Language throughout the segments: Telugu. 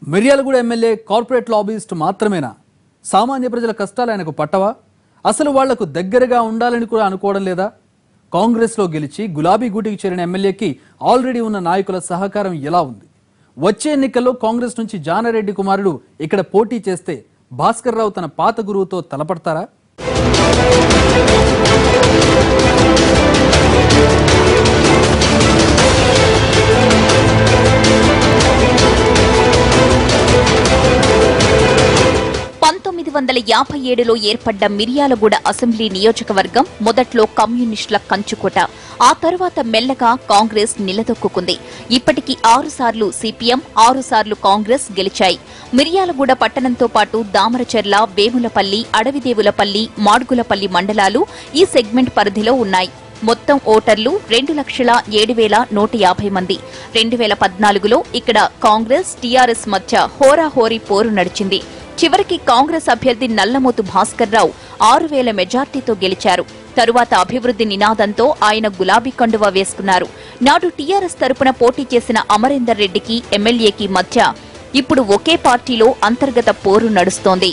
మిర్యాలగూడ ఎమ్మెల్యే కార్పొరేట్ లాబీయిస్ట్ మాత్రమేనా సామాన్య ప్రజల కష్టాలు ఆయనకు పట్టవా అసలు వాళ్లకు దగ్గరగా ఉండాలని కూడా అనుకోవడం లేదా కాంగ్రెస్లో గెలిచి గులాబీ గూటికి చేరిన ఎమ్మెల్యేకి ఆల్రెడీ ఉన్న నాయకుల సహకారం ఎలా ఉంది వచ్చే ఎన్నికల్లో కాంగ్రెస్ నుంచి జానారెడ్డి కుమారుడు ఇక్కడ పోటీ చేస్తే భాస్కర్ రావు తన పాత గురువుతో తలపడతారా పంతొమ్మిది వందల యాభై ఏడులో ఏర్పడ్డ మిర్యాలగూడ అసెంబ్లీ నియోజకవర్గం మొదట్లో కమ్యూనిస్టుల కంచుకోట ఆ తర్వాత మెల్లగా కాంగ్రెస్ నిలదొక్కుంది ఇప్పటికి ఆరు సార్లు సిపిఎం ఆరు సార్లు కాంగ్రెస్ గెలిచాయి మిర్యాలగూడ పట్టణంతో పాటు దామరచెర్ల వేములపల్లి అడవిదేవులపల్లి మాడుగులపల్లి మండలాలు ఈ సెగ్మెంట్ పరిధిలో ఉన్నాయి మొత్తం ఓటర్లు రెండు లక్షల ఏడు వేల నూట యాభై మంది రెండు వేల పద్నాలుగులో ఇక్కడ కాంగ్రెస్ టీఆర్ఎస్ మధ్య హోరాహోరీ పోరు నడిచింది చివరికి కాంగ్రెస్ అభ్యర్థి నల్లమోతు భాస్కర్ రావు ఆరు వేల మెజార్టీతో గెలిచారు తరువాత అభివృద్ధి నినాదంతో ఆయన గులాబీ కండువా వేసుకున్నారు నాడు టీఆర్ఎస్ తరపున పోటీ చేసిన అమరేందర్ రెడ్డికి ఎమ్మెల్యేకి మధ్య ఇప్పుడు ఒకే పార్టీలో అంతర్గత పోరు నడుస్తోంది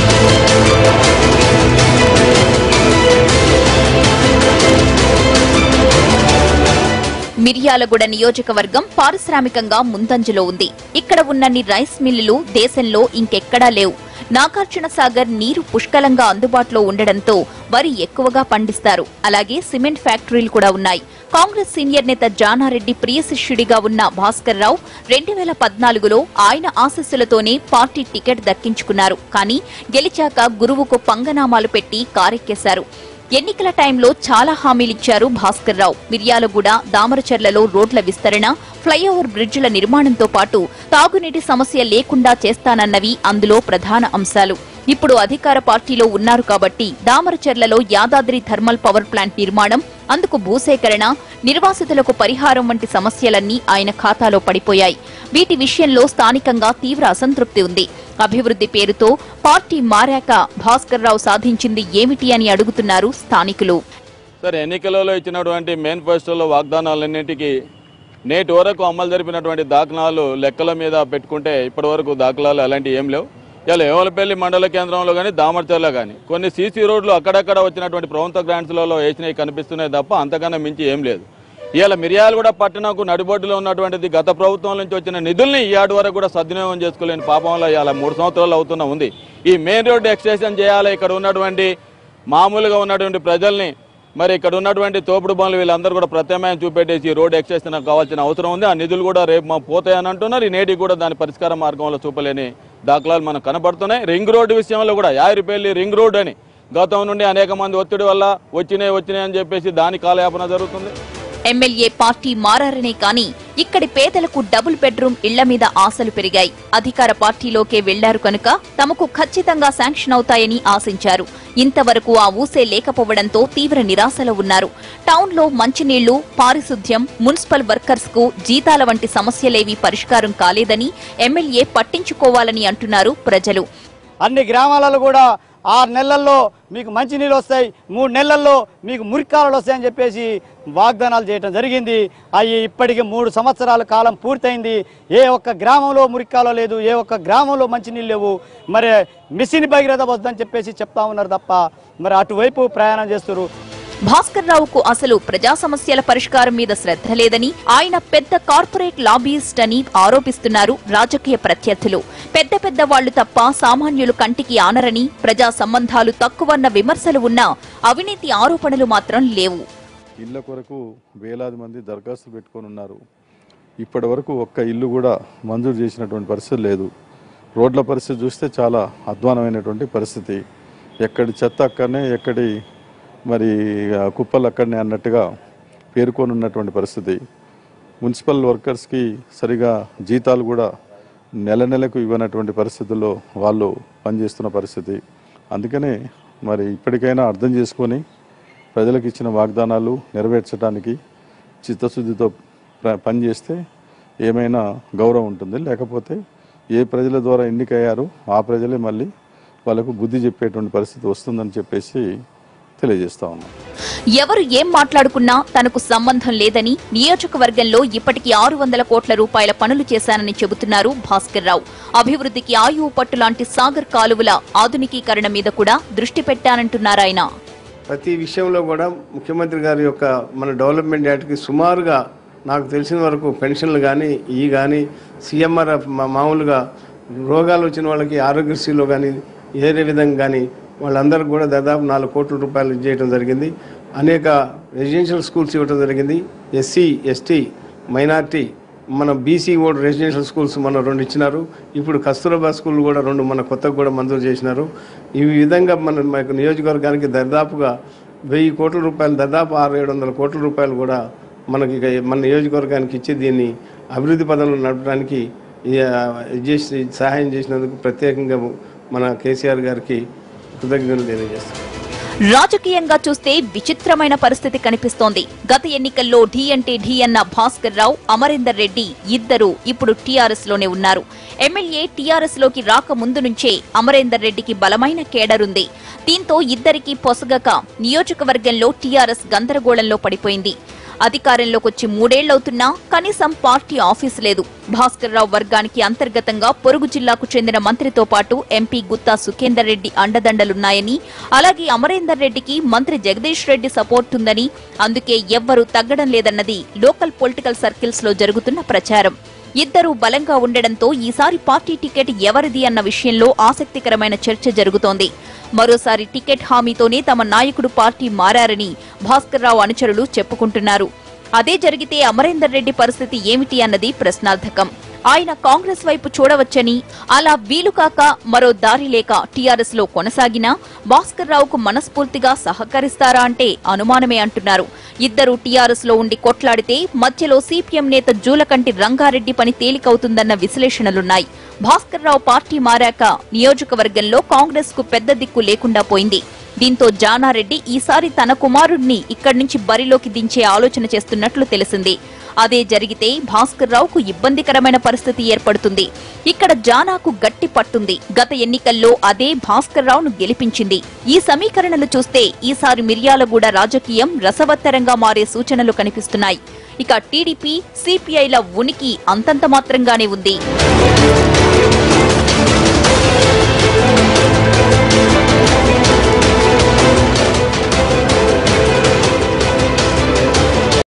మిర్యాలగూడ నియోజకవర్గం పారిశ్రామికంగా ముందంజలో ఉంది ఇక్కడ ఉన్నన్ని రైస్ మిల్లులు దేశంలో ఇంకెక్కడా లేవు నాగార్జున సాగర్ నీరు పుష్కలంగా అందుబాటులో ఉండడంతో వరి ఎక్కువగా పండిస్తారు అలాగే సిమెంట్ ఫ్యాక్టరీలు కూడా ఉన్నాయి కాంగ్రెస్ సీనియర్ నేత జానారెడ్డి ప్రియ శిష్యుడిగా ఉన్న భాస్కర్ రావు రెండు వేల పద్నాలుగులో ఆయన ఆశస్సులతోనే పార్టీ టికెట్ దక్కించుకున్నారు కానీ గెలిచాక గురువుకు పంగనామాలు పెట్టి కారెక్కేశారు ఎన్నికల టైంలో చాలా హామీలిచ్చారు భాస్కర్ రావు మిర్యాలగూడ దామరచర్లలో రోడ్ల విస్తరణ ఫ్లైఓవర్ బ్రిడ్జిల నిర్మాణంతో పాటు తాగునీటి సమస్య లేకుండా చేస్తానన్నవి అందులో ప్రధాన అంశాలు ఇప్పుడు అధికార పార్టీలో ఉన్నారు కాబట్టి దామరచర్లలో యాదాద్రి థర్మల్ పవర్ ప్లాంట్ నిర్మాణం అందుకు భూసేకరణ నిర్వాసితులకు పరిహారం వంటి సమస్యలన్నీ ఆయన ఖాతాలో పడిపోయాయి వీటి విషయంలో స్థానికంగా తీవ్ర అసంతృప్తి ఉంది అభివృద్ధి పేరుతో పార్టీ మారాక భాస్కర్ రావు సాధించింది ఏమిటి అని అడుగుతున్నారు స్థానికులు సార్ ఎన్నికలలో ఇచ్చినటువంటి మేనిఫెస్టోలో వాగ్దానాలన్నింటికి నేటి వరకు అమలు జరిపినటువంటి దాఖలాలు లెక్కల మీద పెట్టుకుంటే ఇప్పటి వరకు దాఖలాలు అలాంటివి ఏం లేవు ఇలా ఏవలపల్లి మండల కేంద్రంలో కానీ దామర్చర్లో కానీ కొన్ని సీసీ రోడ్లు అక్కడక్కడ వచ్చినటువంటి ప్రభుత్వ గ్రాంట్స్లలో వేసినవి కనిపిస్తున్నాయి తప్ప అంతకన్నా మించి ఏం లేదు ఇవాళ మిరియాలు కూడా పట్టణకు నడిబొడ్డులో ఉన్నటువంటిది గత ప్రభుత్వం నుంచి వచ్చిన నిధుల్ని ఈ ఆడు వరకు కూడా సద్వినియోగం చేసుకోలేని పాపంలో ఇవాళ మూడు సంవత్సరాలు అవుతున్న ఉంది ఈ మెయిన్ రోడ్డు ఎక్స్టెన్షన్ చేయాలి ఇక్కడ ఉన్నటువంటి మామూలుగా ఉన్నటువంటి ప్రజల్ని మరి ఇక్కడ ఉన్నటువంటి తోపుడు బండ్లు వీళ్ళందరూ కూడా ప్రత్యామ్నాయం చూపెట్టేసి ఈ రోడ్ ఎక్స్టెన్షన్ కావాల్సిన అవసరం ఉంది ఆ నిధులు కూడా రేపు మా పోతాయని అంటున్నారు ఈ నేటికి కూడా దాని పరిష్కార మార్గంలో చూపలేని దాఖలాలు మనకు కనబడుతున్నాయి రింగ్ రోడ్డు విషయంలో కూడా యారిపల్లి రింగ్ రోడ్ అని గతం నుండి అనేక మంది ఒత్తిడి వల్ల వచ్చినాయి వచ్చినాయి అని చెప్పేసి దాని కాలయాపన జరుగుతుంది ఎమ్మెల్యే పార్టీ మారారనే కాని ఇక్కడి పేదలకు డబుల్ బెడ్రూమ్ ఇళ్ల మీద ఆశలు పెరిగాయి అధికార పార్టీలోకే వెళ్లారు కనుక తమకు ఖచ్చితంగా శాంక్షన్ అవుతాయని ఆశించారు ఇంతవరకు ఆ ఊసే లేకపోవడంతో తీవ్ర నిరాశలో ఉన్నారు టౌన్లో మంచినీళ్లు పారిశుద్ధ్యం మున్సిపల్ వర్కర్స్ కు జీతాల వంటి సమస్యలేవీ పరిష్కారం కాలేదని ఎమ్మెల్యే పట్టించుకోవాలని అంటున్నారు ప్రజలు అన్ని గ్రామాలలో కూడా ఆరు నెలల్లో మీకు మంచినీళ్ళు వస్తాయి మూడు నెలల్లో మీకు మురికాలు వస్తాయని చెప్పేసి వాగ్దానాలు చేయడం జరిగింది అవి ఇప్పటికి మూడు సంవత్సరాల కాలం పూర్తయింది ఏ ఒక్క గ్రామంలో మురికాలో లేదు ఏ ఒక్క గ్రామంలో మంచినీళ్ళు లేవు మరి మిషన్ భగీరథ వద్దని చెప్పేసి చెప్తా ఉన్నారు తప్ప మరి అటువైపు ప్రయాణం చేస్తారు భాస్కర్ రావుకు అసలు ప్రజా సమస్యల పరిష్కారం మీద శ్రద్ధ లేదని ఆయన పెద్ద కార్పొరేట్ లాబీయిస్ట్ అని ఆరోపిస్తున్నారు రాజకీయ ప్రత్యర్థులు పెద్ద పెద్ద వాళ్లు తప్ప సామాన్యులు కంటికి ఆనరని ప్రజా సంబంధాలు తక్కువన్న విమర్శలు ఉన్నా అవినీతి ఆరోపణలు మాత్రం లేవు ఇళ్ళ కొరకు వేలాది మంది దరఖాస్తులు పెట్టుకొని ఉన్నారు ఇప్పటి వరకు ఒక్క ఇల్లు కూడా మంజూరు చేసినటువంటి పరిస్థితి లేదు రోడ్ల పరిస్థితి చూస్తే చాలా అధ్వానమైనటువంటి పరిస్థితి ఎక్కడి చెత్త అక్కడనే ఎక్కడి మరి ఆ, కుప్పలు అక్కడనే అన్నట్టుగా పేర్కొని ఉన్నటువంటి పరిస్థితి మున్సిపల్ వర్కర్స్కి సరిగా జీతాలు కూడా నెల నెలకు ఇవ్వనటువంటి పరిస్థితుల్లో వాళ్ళు పనిచేస్తున్న పరిస్థితి అందుకనే మరి ఇప్పటికైనా అర్థం చేసుకొని ప్రజలకు ఇచ్చిన వాగ్దానాలు నెరవేర్చడానికి చిత్తశుద్ధితో ప్ర- పనిచేస్తే ఏమైనా గౌరవం ఉంటుంది లేకపోతే ఏ ప్రజల ద్వారా ఎన్నికయ్యారో ఆ ప్రజలే మళ్ళీ వాళ్ళకు బుద్ధి చెప్పేటువంటి పరిస్థితి వస్తుందని చెప్పేసి తెలియజేస్తా ఉన్నాం ఎవరు ఏం మాట్లాడుకున్నా తనకు సంబంధం లేదని నియోజకవర్గంలో ఇప్పటికీ ఆరు వందల కోట్ల రూపాయల పనులు చేశానని చెబుతున్నారు భాస్కర్ రావు అభివృద్ధికి ఆయువు పట్టు లాంటి సాగర్ కాలువల ఆధునికీకరణ మీద కూడా దృష్టి పెట్టానంటున్నారాయన ప్రతి విషయంలో కూడా ముఖ్యమంత్రి గారి యొక్క మన డెవలప్మెంట్ యాక్ట్కి సుమారుగా నాకు తెలిసిన వరకు పెన్షన్లు కానీ ఈ కానీ సీఎంఆర్ మామూలుగా రోగాలు వచ్చిన వాళ్ళకి ఆరోగ్యశ్రీలో కానీ ఏరే విధంగా కానీ వాళ్ళందరికీ కూడా దాదాపు నాలుగు కోట్ల రూపాయలు చేయడం జరిగింది అనేక రెసిడెన్షియల్ స్కూల్స్ ఇవ్వడం జరిగింది ఎస్సీ ఎస్టీ మైనార్టీ మన బీసీ ఓడ్ రెసిడెన్షియల్ స్కూల్స్ మన రెండు ఇచ్చినారు ఇప్పుడు కస్తూరబా స్కూల్ కూడా రెండు మన కొత్తగా కూడా మంజూరు చేసినారు ఈ విధంగా మన మనకు నియోజకవర్గానికి దరిదాపుగా వెయ్యి కోట్ల రూపాయలు దాదాపు ఆరు ఏడు వందల కోట్ల రూపాయలు కూడా మనకి ఇక మన నియోజకవర్గానికి ఇచ్చి దీన్ని అభివృద్ధి పదంలో నడపడానికి ఈ, ఆ, ఇది చేసి సహాయం చేసినందుకు ప్రత్యేకంగా మన కేసీఆర్ గారికి కృతజ్ఞతలు తెలియజేస్తాను రాజకీయంగా చూస్తే విచిత్రమైన పరిస్థితి కనిపిస్తోంది గత ఎన్నికల్లో ఢీ అంటే ఢీ అన్న భాస్కర్ రావు అమరేందర్ రెడ్డి ఇద్దరు ఇప్పుడు టీఆర్ఎస్ లోనే ఉన్నారు ఎమ్మెల్యే టీఆర్ఎస్ లోకి రాక ముందు నుంచే అమరేందర్ రెడ్డికి బలమైన కేడరుంది దీంతో ఇద్దరికీ పొసగక నియోజకవర్గంలో టీఆర్ఎస్ గందరగోళంలో పడిపోయింది అధికారంలోకి వచ్చి మూడేళ్లవుతున్నా కనీసం పార్టీ ఆఫీసు లేదు భాస్కర్ రావు వర్గానికి అంతర్గతంగా పొరుగు జిల్లాకు చెందిన మంత్రితో పాటు ఎంపీ గుత్తా సుఖేందర్ రెడ్డి అండదండలున్నాయని అలాగే అమరేందర్ రెడ్డికి మంత్రి జగదీష్ రెడ్డి సపోర్ట్ ఉందని అందుకే ఎవ్వరూ తగ్గడం లేదన్నది లోకల్ పొలిటికల్ సర్కిల్స్ లో జరుగుతున్న ప్రచారం ఇద్దరూ బలంగా ఉండడంతో ఈసారి పార్టీ టికెట్ ఎవరిది అన్న విషయంలో ఆసక్తికరమైన చర్చ జరుగుతోంది మరోసారి టికెట్ హామీతోనే తమ నాయకుడు పార్టీ మారారని భాస్కర్ రావు అనుచరులు చెప్పుకుంటున్నారు అదే జరిగితే అమరేందర్ రెడ్డి పరిస్థితి ఏమిటి అన్నది ప్రశ్నార్థకం ఆయన కాంగ్రెస్ వైపు చూడవచ్చని అలా వీలు కాక మరో దారి లేక టీఆర్ఎస్ లో కొనసాగినా భాస్కర్ రావుకు మనస్ఫూర్తిగా సహకరిస్తారా అంటే అనుమానమే అంటున్నారు ఇద్దరు టీఆర్ఎస్ లో ఉండి కొట్లాడితే మధ్యలో సిపిఎం నేత జూలకంటి రంగారెడ్డి పని తేలికవుతుందన్న విశ్లేషణలున్నాయి భాస్కర్ రావు పార్టీ మారాక నియోజకవర్గంలో కాంగ్రెస్ కు పెద్ద దిక్కు లేకుండా పోయింది దీంతో జానారెడ్డి ఈసారి తన కుమారుడిని ఇక్కడి నుంచి బరిలోకి దించే ఆలోచన చేస్తున్నట్లు తెలిసింది అదే జరిగితే భాస్కర్ రావుకు ఇబ్బందికరమైన పరిస్థితి ఏర్పడుతుంది ఇక్కడ జానాకు గట్టి పట్టుంది గత ఎన్నికల్లో అదే భాస్కర్ రావును గెలిపించింది ఈ సమీకరణలు చూస్తే ఈసారి మిర్యాలగూడ రాజకీయం రసవత్తరంగా మారే సూచనలు కనిపిస్తున్నాయి ఇక టీడీపీ సిపిఐల ఉనికి అంతంత మాత్రంగానే ఉంది